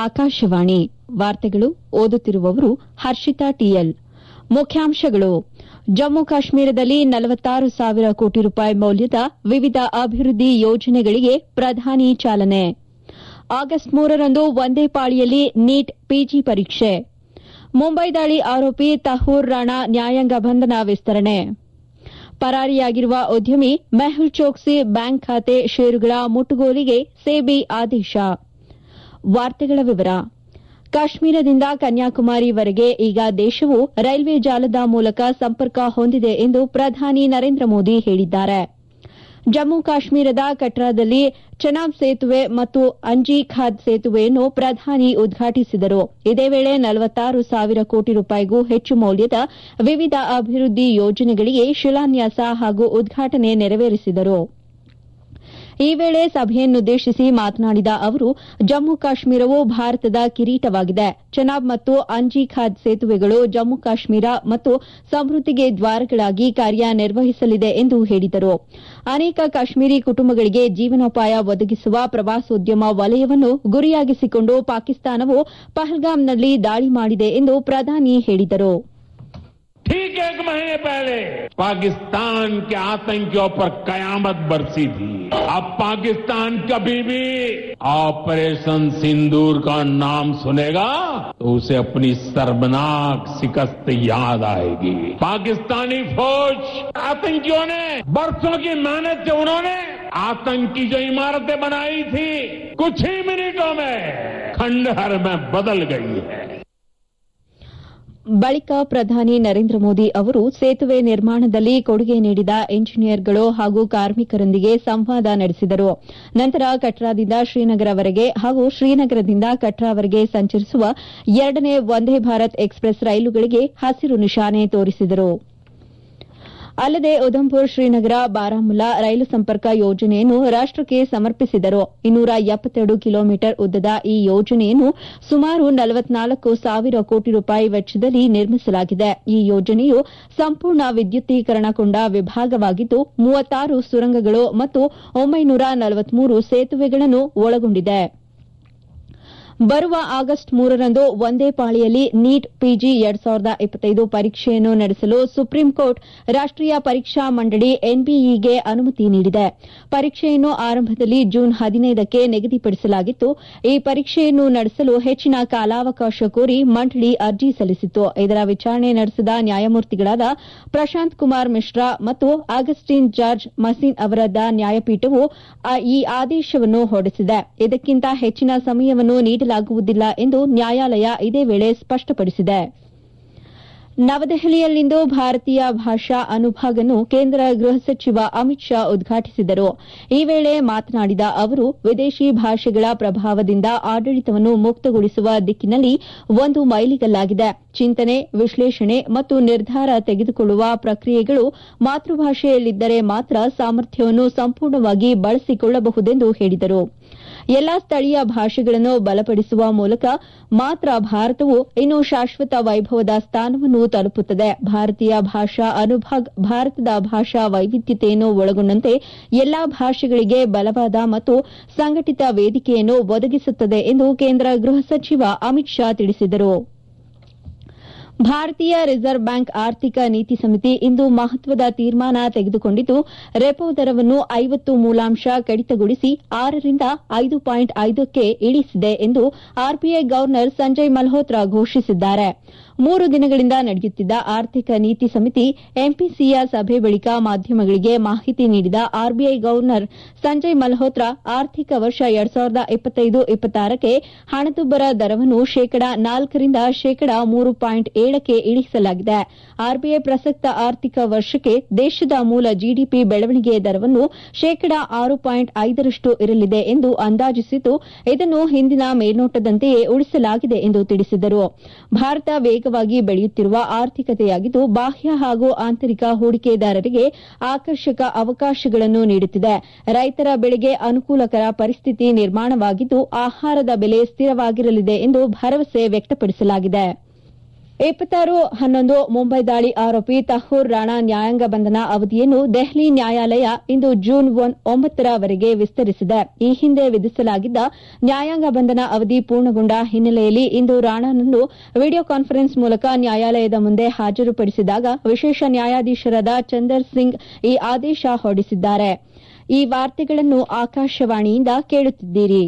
ಆಕಾಶವಾಣಿ ವಾರ್ತೆಗಳು ಓದುತ್ತಿರುವವರು ಹರ್ಷಿತಾ ಟಿಎಲ್ ಮುಖ್ಯಾಂಶಗಳು ಜಮ್ಮು ಕಾಶ್ಮೀರದಲ್ಲಿ ನಲವತ್ತಾರು ಸಾವಿರ ಕೋಟಿ ರೂಪಾಯಿ ಮೌಲ್ಯದ ವಿವಿಧ ಅಭಿವೃದ್ಧಿ ಯೋಜನೆಗಳಿಗೆ ಪ್ರಧಾನಿ ಚಾಲನೆ ಆಗಸ್ಟ್ ಮೂರರಂದು ಒಂದೇ ಪಾಳಿಯಲ್ಲಿ ನೀಟ್ ಪಿಜಿ ಪರೀಕ್ಷೆ ಮುಂಬೈ ದಾಳಿ ಆರೋಪಿ ತಹೂರ್ ರಾಣಾ ನ್ಯಾಯಾಂಗ ಬಂಧನ ವಿಸ್ತರಣೆ ಪರಾರಿಯಾಗಿರುವ ಉದ್ಯಮಿ ಮೆಹುಲ್ ಚೋಕ್ಸಿ ಬ್ಯಾಂಕ್ ಖಾತೆ ಷೇರುಗಳ ಮುಟ್ಟುಗೋಲಿಗೆ ಸೆಬಿ ಆದೇಶ ವಾರ್ತೆಗಳ ವಿವರ ಕಾಶ್ಮೀರದಿಂದ ಕನ್ಯಾಕುಮಾರಿವರೆಗೆ ಈಗ ದೇಶವು ರೈಲ್ವೆ ಜಾಲದ ಮೂಲಕ ಸಂಪರ್ಕ ಹೊಂದಿದೆ ಎಂದು ಪ್ರಧಾನಿ ನರೇಂದ್ರ ಮೋದಿ ಹೇಳಿದ್ದಾರೆ ಜಮ್ಮು ಕಾಶ್ಮೀರದ ಕಟ್ರಾದಲ್ಲಿ ಚೆನಾಬ್ ಸೇತುವೆ ಮತ್ತು ಅಂಜಿ ಖಾದ್ ಸೇತುವೆಯನ್ನು ಪ್ರಧಾನಿ ಉದ್ಘಾಟಿಸಿದರು ಇದೇ ವೇಳೆ ನಲವತ್ತಾರು ಸಾವಿರ ಕೋಟಿ ರೂಪಾಯಿಗೂ ಹೆಚ್ಚು ಮೌಲ್ಯದ ವಿವಿಧ ಅಭಿವೃದ್ಧಿ ಯೋಜನೆಗಳಿಗೆ ಶಿಲಾನ್ಯಾಸ ಹಾಗೂ ಉದ್ಘಾಟನೆ ನೆರವೇರಿಸಿದರು ಈ ವೇಳೆ ಸಭೆಯನ್ನುದ್ದೇಶಿಸಿ ಮಾತನಾಡಿದ ಅವರು ಜಮ್ಮು ಕಾಶ್ಮೀರವು ಭಾರತದ ಕಿರೀಟವಾಗಿದೆ ಚೆನಾಬ್ ಮತ್ತು ಅಂಜಿ ಖಾದ್ ಸೇತುವೆಗಳು ಜಮ್ಮು ಕಾಶ್ಮೀರ ಮತ್ತು ಸಮೃದ್ದಿಗೆ ದ್ವಾರಗಳಾಗಿ ಕಾರ್ಯನಿರ್ವಹಿಸಲಿದೆ ಎಂದು ಹೇಳಿದರು ಅನೇಕ ಕಾಶ್ಮೀರಿ ಕುಟುಂಬಗಳಿಗೆ ಜೀವನೋಪಾಯ ಒದಗಿಸುವ ಪ್ರವಾಸೋದ್ಯಮ ವಲಯವನ್ನು ಗುರಿಯಾಗಿಸಿಕೊಂಡು ಪಾಕಿಸ್ತಾನವು ಪಹಲ್ಗಾಮ್ನಲ್ಲಿ ದಾಳಿ ಮಾಡಿದೆ ಎಂದು ಪ್ರಧಾನಿ ಹೇಳಿದರು ठीक एक महीने पहले पाकिस्तान के आतंकियों पर कयामत बरसी थी अब पाकिस्तान कभी भी ऑपरेशन सिंदूर का नाम सुनेगा तो उसे अपनी सर्वनाक शिकस्त याद आएगी पाकिस्तानी फौज आतंकियों ने बरसों की मेहनत से उन्होंने आतंकी जो इमारतें बनाई थी कुछ ही मिनटों में खंडहर में बदल गई है ಬಳಿಕ ಪ್ರಧಾನಿ ನರೇಂದ್ರ ಮೋದಿ ಅವರು ಸೇತುವೆ ನಿರ್ಮಾಣದಲ್ಲಿ ಕೊಡುಗೆ ನೀಡಿದ ಇಂಜಿನಿಯರ್ಗಳು ಹಾಗೂ ಕಾರ್ಮಿಕರೊಂದಿಗೆ ಸಂವಾದ ನಡೆಸಿದರು ನಂತರ ಕಟ್ರಾದಿಂದ ಶ್ರೀನಗರವರೆಗೆ ಹಾಗೂ ಶ್ರೀನಗರದಿಂದ ಕಟ್ರಾವರೆಗೆ ಸಂಚರಿಸುವ ಎರಡನೇ ವಂದೇ ಭಾರತ್ ಎಕ್ಸ್ಪ್ರೆಸ್ ರೈಲುಗಳಿಗೆ ಹಸಿರು ನಿಶಾನೆ ತೋರಿಸಿದರು ಅಲ್ಲದೆ ಉಧಂಪುರ್ ಶ್ರೀನಗರ ಬಾರಾಮುಲ್ಲಾ ರೈಲು ಸಂಪರ್ಕ ಯೋಜನೆಯನ್ನು ರಾಷ್ಟಕ್ಕೆ ಸಮರ್ಪಿಸಿದರು ಇನ್ನೂರ ಎಪ್ಪತ್ತೆರಡು ಕಿಲೋಮೀಟರ್ ಉದ್ದದ ಈ ಯೋಜನೆಯನ್ನು ಸುಮಾರು ನಲವತ್ನಾಲ್ಕು ಸಾವಿರ ಕೋಟಿ ರೂಪಾಯಿ ವೆಚ್ಚದಲ್ಲಿ ನಿರ್ಮಿಸಲಾಗಿದೆ ಈ ಯೋಜನೆಯು ಸಂಪೂರ್ಣ ವಿದ್ಯುದ್ದೀಕರಣಗೊಂಡ ವಿಭಾಗವಾಗಿದ್ದು ಮೂವತ್ತಾರು ಸುರಂಗಗಳು ಮತ್ತು ಒಂಬೈನೂರ ನಲವತ್ಮೂರು ಸೇತುವೆಗಳನ್ನು ಒಳಗೊಂಡಿದೆ ಬರುವ ಆಗಸ್ಟ್ ಮೂರರಂದು ಒಂದೇ ಪಾಳಿಯಲ್ಲಿ ನೀಟ್ ಪಿಜಿ ಎರಡ್ ಸಾವಿರದ ಇಪ್ಪತ್ತೈದು ಪರೀಕ್ಷೆಯನ್ನು ನಡೆಸಲು ಸುಪ್ರೀಂ ಕೋರ್ಟ್ ರಾಷ್ಟೀಯ ಪರೀಕ್ಷಾ ಮಂಡಳಿ ಎನ್ಬಿಇಗೆ ಅನುಮತಿ ನೀಡಿದೆ ಪರೀಕ್ಷೆಯನ್ನು ಆರಂಭದಲ್ಲಿ ಜೂನ್ ಹದಿನೈದಕ್ಕೆ ನಿಗದಿಪಡಿಸಲಾಗಿತ್ತು ಈ ಪರೀಕ್ಷೆಯನ್ನು ನಡೆಸಲು ಹೆಚ್ಚಿನ ಕಾಲಾವಕಾಶ ಕೋರಿ ಮಂಡಳಿ ಅರ್ಜಿ ಸಲ್ಲಿಸಿತ್ತು ಇದರ ವಿಚಾರಣೆ ನಡೆಸಿದ ನ್ಯಾಯಮೂರ್ತಿಗಳಾದ ಪ್ರಶಾಂತ್ ಕುಮಾರ್ ಮಿಶ್ರಾ ಮತ್ತು ಆಗಸ್ಟಿನ್ ಜಾರ್ಜ್ ಮಸೀನ್ ಅವರದ್ದ ನ್ಯಾಯಪೀಠವು ಈ ಆದೇಶವನ್ನು ಹೊರಡಿಸಿದೆ ಇದಕ್ಕಿಂತ ಹೆಚ್ಚಿನ ಸಮಯವನ್ನು ನೀಡಲಾಗುವುದಿಲ್ಲ ಎಂದು ನ್ಯಾಯಾಲಯ ಇದೇ ವೇಳೆ ಸ್ಪಷ್ಟಪಡಿಸಿದೆ ನವದೆಹಲಿಯಲ್ಲಿಂದು ಭಾರತೀಯ ಭಾಷಾ ಅನುಭಾಗನ್ನು ಕೇಂದ್ರ ಗೃಹ ಸಚಿವ ಅಮಿತ್ ಶಾ ಉದ್ಘಾಟಿಸಿದರು ಈ ವೇಳೆ ಮಾತನಾಡಿದ ಅವರು ವಿದೇಶಿ ಭಾಷೆಗಳ ಪ್ರಭಾವದಿಂದ ಆಡಳಿತವನ್ನು ಮುಕ್ತಗೊಳಿಸುವ ದಿಕ್ಕಿನಲ್ಲಿ ಒಂದು ಮೈಲಿಗಲ್ಲಾಗಿದೆ ಚಿಂತನೆ ವಿಶ್ಲೇಷಣೆ ಮತ್ತು ನಿರ್ಧಾರ ತೆಗೆದುಕೊಳ್ಳುವ ಪ್ರಕ್ರಿಯೆಗಳು ಮಾತೃಭಾಷೆಯಲ್ಲಿದ್ದರೆ ಮಾತ್ರ ಸಾಮರ್ಥ್ಯವನ್ನು ಸಂಪೂರ್ಣವಾಗಿ ಬಳಸಿಕೊಳ್ಳಬಹುದೆಂದು ಹೇಳಿದರು ಎಲ್ಲಾ ಸ್ಥಳೀಯ ಭಾಷೆಗಳನ್ನು ಬಲಪಡಿಸುವ ಮೂಲಕ ಮಾತ್ರ ಭಾರತವು ಇನ್ನು ಶಾಶ್ವತ ವೈಭವದ ಸ್ಥಾನವನ್ನು ತಲುಪುತ್ತದೆ ಭಾರತೀಯ ಭಾಷಾ ಅನುಭಾಗ್ ಭಾರತದ ಭಾಷಾ ವೈವಿಧ್ಯತೆಯನ್ನು ಒಳಗೊಂಡಂತೆ ಎಲ್ಲಾ ಭಾಷೆಗಳಿಗೆ ಬಲವಾದ ಮತ್ತು ಸಂಘಟಿತ ವೇದಿಕೆಯನ್ನು ಒದಗಿಸುತ್ತದೆ ಎಂದು ಕೇಂದ್ರ ಗೃಹ ಸಚಿವ ಅಮಿತ್ ಶಾ ತಿಳಿಸಿದರು ಭಾರತೀಯ ರಿಸರ್ವ್ ಬ್ಯಾಂಕ್ ಆರ್ಥಿಕ ನೀತಿ ಸಮಿತಿ ಇಂದು ಮಹತ್ವದ ತೀರ್ಮಾನ ತೆಗೆದುಕೊಂಡಿದ್ದು ರೆಪೋ ದರವನ್ನು ಐವತ್ತು ಮೂಲಾಂಶ ಕಡಿತಗೊಳಿಸಿ ಆರರಿಂದ ಐದು ಪಾಯಿಂಟ್ ಐದಕ್ಕೆ ಇಳಿಸಿದೆ ಎಂದು ಆರ್ಬಿಐ ಗವರ್ನರ್ ಸಂಜಯ್ ಮಲ್ಹೋತ್ರಾ ಘೋಷಿಸಿದ್ದಾರೆ ಮೂರು ದಿನಗಳಿಂದ ನಡೆಯುತ್ತಿದ್ದ ಆರ್ಥಿಕ ನೀತಿ ಸಮಿತಿ ಎಂಪಿಸಿಯ ಸಭೆ ಬಳಿಕ ಮಾಧ್ಯಮಗಳಿಗೆ ಮಾಹಿತಿ ನೀಡಿದ ಆರ್ಬಿಐ ಗವರ್ನರ್ ಸಂಜಯ್ ಮಲ್ಹೋತ್ರಾ ಆರ್ಥಿಕ ವರ್ಷ ಎರಡ್ ಸಾವಿರದ ಇಪ್ಪತ್ತೈದು ಇಪ್ಪತ್ತಾರಕ್ಕೆ ಹಣದುಬ್ಬರ ದರವನ್ನು ಶೇಕಡ ನಾಲ್ಕರಿಂದ ಶೇಕಡ ಮೂರು ಪಾಯಿಂಟ್ ಏಳಕ್ಕೆ ಇಳಿಸಲಾಗಿದೆ ಆರ್ಬಿಐ ಪ್ರಸಕ್ತ ಆರ್ಥಿಕ ವರ್ಷಕ್ಕೆ ದೇಶದ ಮೂಲ ಜಿಡಿಪಿ ಬೆಳವಣಿಗೆ ದರವನ್ನು ಶೇಕಡ ಆರು ಪಾಯಿಂಟ್ ಐದರಷ್ಟು ಇರಲಿದೆ ಎಂದು ಅಂದಾಜಿಸಿದ್ದು ಇದನ್ನು ಹಿಂದಿನ ಮೇಲ್ನೋಟದಂತೆಯೇ ಉಳಿಸಲಾಗಿದೆ ಎಂದು ತಿಳಿಸಿದರು ಭಾರತ ವೇಗವಾಗಿ ಬೆಳೆಯುತ್ತಿರುವ ಆರ್ಥಿಕತೆಯಾಗಿದ್ದು ಬಾಹ್ಯ ಹಾಗೂ ಆಂತರಿಕ ಹೂಡಿಕೆದಾರರಿಗೆ ಆಕರ್ಷಕ ಅವಕಾಶಗಳನ್ನು ನೀಡುತ್ತಿದೆ ರೈತರ ಬೆಳೆಗೆ ಅನುಕೂಲಕರ ಪರಿಸ್ಥಿತಿ ನಿರ್ಮಾಣವಾಗಿದ್ದು ಆಹಾರದ ಬೆಲೆ ಸ್ಥಿರವಾಗಿರಲಿದೆ ಎಂದು ಭರವಸೆ ವ್ಯಕ್ತಪಡಿಸಲಾಗಿದೆ ಇಪ್ಪತ್ತಾರು ಹನ್ನೊಂದು ಮುಂಬೈ ದಾಳಿ ಆರೋಪಿ ತಹೂರ್ ರಾಣಾ ನ್ಯಾಯಾಂಗ ಬಂಧನ ಅವಧಿಯನ್ನು ದೆಹಲಿ ನ್ಯಾಯಾಲಯ ಇಂದು ಜೂನ್ ಒಂಬತ್ತರವರೆಗೆ ವಿಸ್ತರಿಸಿದೆ ಈ ಹಿಂದೆ ವಿಧಿಸಲಾಗಿದ್ದ ನ್ಯಾಯಾಂಗ ಬಂಧನ ಅವಧಿ ಪೂರ್ಣಗೊಂಡ ಹಿನ್ನೆಲೆಯಲ್ಲಿ ಇಂದು ರಾಣಾನನ್ನು ವಿಡಿಯೋ ಕಾನ್ಫರೆನ್ಸ್ ಮೂಲಕ ನ್ಯಾಯಾಲಯದ ಮುಂದೆ ಹಾಜರುಪಡಿಸಿದಾಗ ವಿಶೇಷ ನ್ಯಾಯಾಧೀಶರಾದ ಚಂದರ್ ಸಿಂಗ್ ಈ ಆದೇಶ ಹೊರಡಿಸಿದ್ದಾರೆ ಈ ವಾರ್ತೆಗಳನ್ನು ಆಕಾಶವಾಣಿಯಿಂದ ಕೇಳುತ್ತಿದ್ದೀರಿ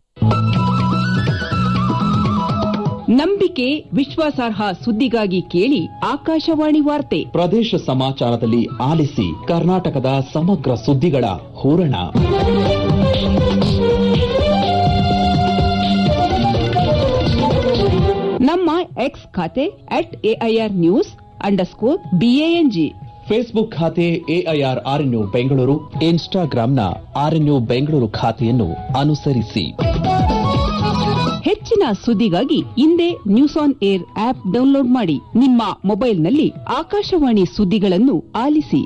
ನಂಬಿಕೆ ವಿಶ್ವಾಸಾರ್ಹ ಸುದ್ದಿಗಾಗಿ ಕೇಳಿ ಆಕಾಶವಾಣಿ ವಾರ್ತೆ ಪ್ರದೇಶ ಸಮಾಚಾರದಲ್ಲಿ ಆಲಿಸಿ ಕರ್ನಾಟಕದ ಸಮಗ್ರ ಸುದ್ದಿಗಳ ಹೂರಣ ನಮ್ಮ ಎಕ್ಸ್ ಖಾತೆ at AIR news underscore B A N G Facebook ಖಾತೆ ಎಐಆರ್ ಆರ್ಎನ್ಯು ಬೆಂಗಳೂರು ಇನ್ಸ್ಟಾಗ್ರಾಂನ ಆರ್ಎನ್ಯು ಬೆಂಗಳೂರು ಖಾತೆಯನ್ನು ಅನುಸರಿಸಿ ಹೆಚ್ಚಿನ ಸುದ್ದಿಗಾಗಿ ಹಿಂದೆ news on air app download ಮಾಡಿ ನಿಮ್ಮ ಮೊಬೈಲ್ನಲ್ಲಿ ಆಕಾಶವಾಣಿ ಸುದ್ದಿಗಳನ್ನು ಆಲಿಸಿ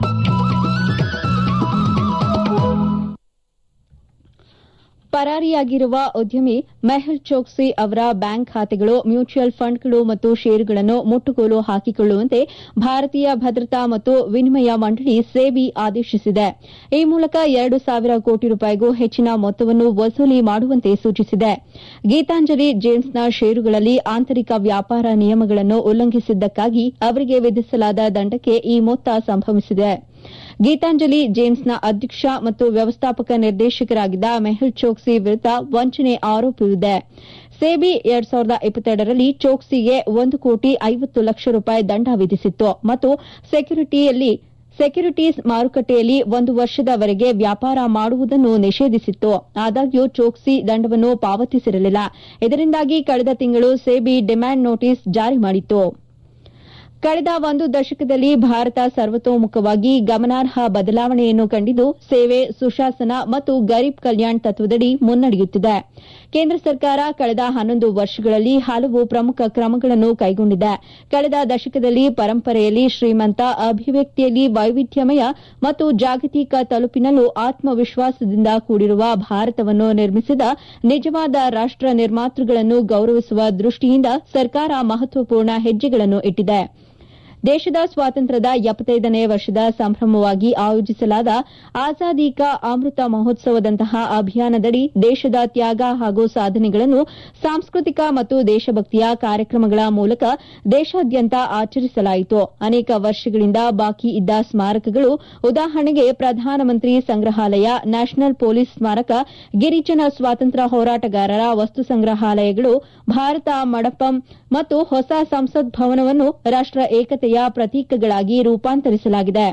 ಪರಾರಿಯಾಗಿರುವ ಉದ್ಯಮಿ ಮೆಹುಲ್ ಚೋಕ್ಸಿ ಅವರ ಬ್ಯಾಂಕ್ ಖಾತೆಗಳು ಮ್ಯೂಚುವಲ್ ಫಂಡ್ಗಳು ಮತ್ತು ಷೇರುಗಳನ್ನು ಮುಟ್ಟುಗೋಲು ಹಾಕಿಕೊಳ್ಳುವಂತೆ ಭಾರತೀಯ ಭದ್ರತಾ ಮತ್ತು ವಿನಿಮಯ ಮಂಡಳಿ ಸೇಬಿ ಆದೇಶಿಸಿದೆ ಈ ಮೂಲಕ ಎರಡು ಸಾವಿರ ಕೋಟಿ ರೂಪಾಯಿಗೂ ಹೆಚ್ಚಿನ ಮೊತ್ತವನ್ನು ವಸೂಲಿ ಮಾಡುವಂತೆ ಸೂಚಿಸಿದೆ ಗೀತಾಂಜಲಿ ಜೇಮ್ಸ್ನ ಷೇರುಗಳಲ್ಲಿ ಆಂತರಿಕ ವ್ಯಾಪಾರ ನಿಯಮಗಳನ್ನು ಉಲ್ಲಂಘಿಸಿದ್ದಕ್ಕಾಗಿ ಅವರಿಗೆ ವಿಧಿಸಲಾದ ದಂಡಕ್ಕೆ ಈ ಮೊತ್ತ ಸಂಭವಿಸಿದೆ ಗೀತಾಂಜಲಿ ಜೇಮ್ಸ್ನ ಅಧ್ಯಕ್ಷ ಮತ್ತು ವ್ಯವಸ್ಥಾಪಕ ನಿರ್ದೇಶಕರಾಗಿದ್ದ ಮೆಹುಲ್ ಚೋಕ್ಸಿ ವಿರುದ್ದ ವಂಚನೆ ಆರೋಪವಿದೆ ಸೇಬಿ ಎರಡ್ ಸಾವಿರದ ಇಪ್ಪತ್ತೆರಡರಲ್ಲಿ ಚೋಕ್ಸಿಗೆ ಒಂದು ಕೋಟಿ ಐವತ್ತು ಲಕ್ಷ ರೂಪಾಯಿ ದಂಡ ವಿಧಿಸಿತ್ತು ಮತ್ತು ಸೆಕ್ಯುರಿಟಿಯಲ್ಲಿ ಸೆಕ್ಯುರಿಟೀಸ್ ಮಾರುಕಟ್ಟೆಯಲ್ಲಿ ಒಂದು ವರ್ಷದವರೆಗೆ ವ್ಯಾಪಾರ ಮಾಡುವುದನ್ನು ನಿಷೇಧಿಸಿತ್ತು ಆದಾಗ್ಯೂ ಚೋಕ್ಸಿ ದಂಡವನ್ನು ಪಾವತಿಸಿರಲಿಲ್ಲ ಇದರಿಂದಾಗಿ ಕಳೆದ ತಿಂಗಳು ಸೇಬಿ ಡಿಮ್ಯಾಂಡ್ ನೋಟಿಸ್ ಜಾರಿ ಮಾಡಿತ್ತು ಕಳೆದ ಒಂದು ದಶಕದಲ್ಲಿ ಭಾರತ ಸರ್ವತೋಮುಖವಾಗಿ ಗಮನಾರ್ಹ ಬದಲಾವಣೆಯನ್ನು ಕಂಡಿದ್ದು ಸೇವೆ ಸುಶಾಸನ ಮತ್ತು ಗರೀಬ್ ಕಲ್ಯಾಣ್ ತತ್ವದಡಿ ಮುನ್ನಡೆಯುತ್ತಿದೆ ಕೇಂದ್ರ ಸರ್ಕಾರ ಕಳೆದ ಹನ್ನೊಂದು ವರ್ಷಗಳಲ್ಲಿ ಹಲವು ಪ್ರಮುಖ ಕ್ರಮಗಳನ್ನು ಕೈಗೊಂಡಿದೆ ಕಳೆದ ದಶಕದಲ್ಲಿ ಪರಂಪರೆಯಲ್ಲಿ ಶ್ರೀಮಂತ ಅಭಿವ್ಯಕ್ತಿಯಲ್ಲಿ ವೈವಿಧ್ಯಮಯ ಮತ್ತು ಜಾಗತಿಕ ತಲುಪಿನಲ್ಲೂ ಆತ್ಮವಿಶ್ವಾಸದಿಂದ ಕೂಡಿರುವ ಭಾರತವನ್ನು ನಿರ್ಮಿಸಿದ ನಿಜವಾದ ರಾಷ್ಟ ನಿರ್ಮಾತೃಗಳನ್ನು ಗೌರವಿಸುವ ದೃಷ್ಟಿಯಿಂದ ಸರ್ಕಾರ ಮಹತ್ವಪೂರ್ಣ ಹೆಜ್ಜೆಗಳನ್ನು ಇಟ್ಟಿದೆ ದೇಶದ ಸ್ವಾತಂತ್ರ್ಯದ ಎಪ್ಪತ್ತೈದನೇ ವರ್ಷದ ಸಂಭ್ರಮವಾಗಿ ಆಯೋಜಿಸಲಾದ ಆಜಾದಿ ಕಾ ಅಮೃತ ಮಹೋತ್ಸವದಂತಹ ಅಭಿಯಾನದಡಿ ದೇಶದ ತ್ಯಾಗ ಹಾಗೂ ಸಾಧನೆಗಳನ್ನು ಸಾಂಸ್ಕೃತಿಕ ಮತ್ತು ದೇಶಭಕ್ತಿಯ ಕಾರ್ಯಕ್ರಮಗಳ ಮೂಲಕ ದೇಶಾದ್ಯಂತ ಆಚರಿಸಲಾಯಿತು ಅನೇಕ ವರ್ಷಗಳಿಂದ ಬಾಕಿ ಇದ್ದ ಸ್ಮಾರಕಗಳು ಉದಾಹರಣೆಗೆ ಪ್ರಧಾನಮಂತ್ರಿ ಸಂಗ್ರಹಾಲಯ ನ್ಯಾಷನಲ್ ಪೊಲೀಸ್ ಸ್ಮಾರಕ ಗಿರಿಜನ ಸ್ವಾತಂತ್ರ್ಯ ಹೋರಾಟಗಾರರ ವಸ್ತು ಸಂಗ್ರಹಾಲಯಗಳು ಭಾರತ ಮಡಪಂ ಮತ್ತು ಹೊಸ ಸಂಸತ್ ಭವನವನ್ನು ರಾಷ್ಟ ಏಕತೆಯ ಪ್ರತೀಕಗಳಾಗಿ ರೂಪಾಂತರಿಸಲಾಗಿದೆ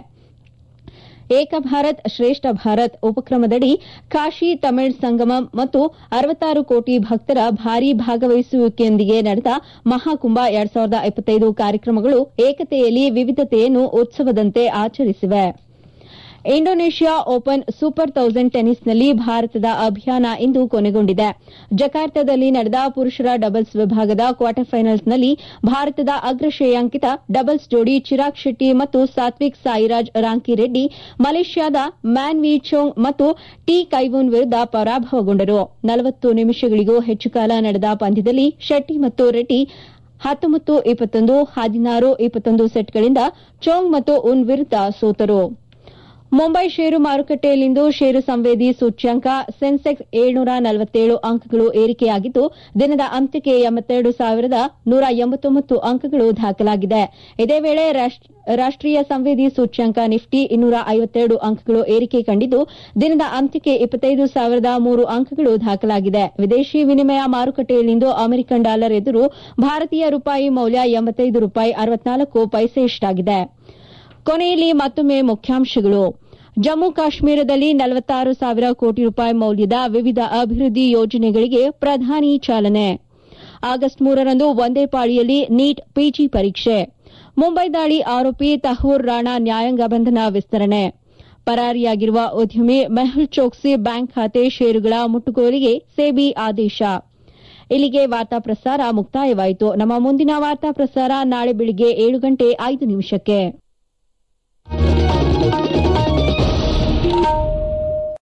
ಏಕ ಭಾರತ್ ಶ್ರೇಷ್ಠ ಭಾರತ್ ಉಪಕ್ರಮದಡಿ ಕಾಶಿ ತಮಿಳ್ ಸಂಗಮಂ ಮತ್ತು ಅರವತ್ತಾರು ಕೋಟಿ ಭಕ್ತರ ಭಾರೀ ಭಾಗವಹಿಸುವಿಕೆಯೊಂದಿಗೆ ನಡೆದ ಮಹಾಕುಂಭ ಎರಡ್ ಸಾವಿರದ ಇಪ್ಪತ್ತೈದು ಕಾರ್ಯಕ್ರಮಗಳು ಏಕತೆಯಲ್ಲಿ ವಿವಿಧತೆಯನ್ನು ಉತ್ಸವದಂತೆ ಆಚರಿಸಿವೆ ಇಂಡೋನೇಷ್ಯಾ ಓಪನ್ ಸೂಪರ್ ಥೌಸಂಡ್ ಟೆನಿಸ್ನಲ್ಲಿ ಭಾರತದ ಅಭಿಯಾನ ಇಂದು ಕೊನೆಗೊಂಡಿದೆ ಜಕಾರ್ತಾದಲ್ಲಿ ನಡೆದ ಪುರುಷರ ಡಬಲ್ಸ್ ವಿಭಾಗದ ಕ್ವಾರ್ಟರ್ ಫೈನಲ್ಸ್ನಲ್ಲಿ ಭಾರತದ ಅಗ್ರ ಶ್ರೇಯಾಂಕಿತ ಡಬಲ್ಸ್ ಜೋಡಿ ಚಿರಾಗ್ ಶೆಟ್ಟಿ ಮತ್ತು ಸಾತ್ವಿಕ್ ಸಾಯಿರಾಜ್ ರಾಂಕಿರೆಡ್ಡಿ ಮಲೇಷ್ಯಾದ ಮ್ಯಾನ್ ವಿ ಚೋಂಗ್ ಮತ್ತು ಟಿ ಕೈವೂನ್ ವಿರುದ್ದ ಪರಾಭವಗೊಂಡರು ನಲವತ್ತು ನಿಮಿಷಗಳಿಗೂ ಹೆಚ್ಚು ಕಾಲ ನಡೆದ ಪಂದ್ಯದಲ್ಲಿ ಶೆಟ್ಟಿ ಮತ್ತು ರೆಡ್ಡಿ ಹತ್ತೊಂಬತ್ತು ಇಪ್ಪತ್ತೊಂದು ಹದಿನಾರು ಇಪ್ಪತ್ತೊಂದು ಸೆಟ್ಗಳಿಂದ ಚೋಂಗ್ ಮತ್ತು ಉನ್ ವಿರುದ್ದ ಸೋತರು ಮುಂಬೈ ಷೇರು ಮಾರುಕಟ್ಟೆಯಲ್ಲಿಂದು ಷೇರು ಸಂವೇದಿ ಸೂಚ್ಯಂಕ ಸೆನ್ಸೆಕ್ಸ್ ಏಳ್ನೂರ ನಲವತ್ತೇಳು ಅಂಕಗಳು ಏರಿಕೆಯಾಗಿದ್ದು ದಿನದ ಅಂತ್ಯಕ್ಕೆ ಎಂಬತ್ತೆರಡು ಸಾವಿರದ ನೂರ ಎಂಬತ್ತೊಂಬತ್ತು ಅಂಕಗಳು ದಾಖಲಾಗಿದೆ ಇದೇ ವೇಳೆ ರಾಷ್ಟೀಯ ಸಂವೇದಿ ಸೂಚ್ಯಂಕ ನಿಫ್ಟಿ ಇನ್ನೂರ ಐವತ್ತೆರಡು ಅಂಕಗಳು ಏರಿಕೆ ಕಂಡಿದ್ದು ದಿನದ ಅಂತ್ಯಕ್ಕೆ ಇಪ್ಪತ್ತೈದು ಸಾವಿರದ ಮೂರು ಅಂಕಗಳು ದಾಖಲಾಗಿದೆ ವಿದೇಶಿ ವಿನಿಮಯ ಮಾರುಕಟ್ಟೆಯಲ್ಲಿಂದು ಅಮೆರಿಕನ್ ಡಾಲರ್ ಎದುರು ಭಾರತೀಯ ರೂಪಾಯಿ ಮೌಲ್ಯ ಎಂಬತ್ತೈದು ರೂಪಾಯಿ ಅರವತ್ನಾಲ್ಕು ಪೈಸೆಯಷ್ಟಾಗಿದೆ ಕೊನೆಯಲ್ಲಿ ಮತ್ತೊಮ್ಮೆ ಮುಖ್ಯಾಂಶಗಳು ಜಮ್ಮು ಕಾಶ್ಮೀರದಲ್ಲಿ ನಲವತ್ತಾರು ಸಾವಿರ ಕೋಟಿ ರೂಪಾಯಿ ಮೌಲ್ಯದ ವಿವಿಧ ಅಭಿವೃದ್ಧಿ ಯೋಜನೆಗಳಿಗೆ ಪ್ರಧಾನಿ ಚಾಲನೆ ಆಗಸ್ಟ್ ಮೂರರಂದು ಒಂದೇ ಪಾಳಿಯಲ್ಲಿ ನೀಟ್ ಪಿಜಿ ಪರೀಕ್ಷೆ ಮುಂಬೈ ದಾಳಿ ಆರೋಪಿ ತಹೂರ್ ರಾಣಾ ನ್ಯಾಯಾಂಗ ಬಂಧನ ವಿಸ್ತರಣೆ ಪರಾರಿಯಾಗಿರುವ ಉದ್ಯಮಿ ಮೆಹುಲ್ ಚೋಕ್ಸಿ ಬ್ಯಾಂಕ್ ಖಾತೆ ಷೇರುಗಳ ಮುಟ್ಟುಗೋಲಿಗೆ ಸೆಬಿ ಆದೇಶ ಇಲ್ಲಿಗೆ ವಾರ್ತಾ ಪ್ರಸಾರ ಮುಕ್ತಾಯವಾಯಿತು ನಮ್ಮ ಮುಂದಿನ ವಾರ್ತಾ ಪ್ರಸಾರ ನಾಳೆ ಬೆಳಿಗ್ಗೆ ಏಳು ಗಂಟೆ ಐದು ನಿಮಿಷಕ್ಕೆ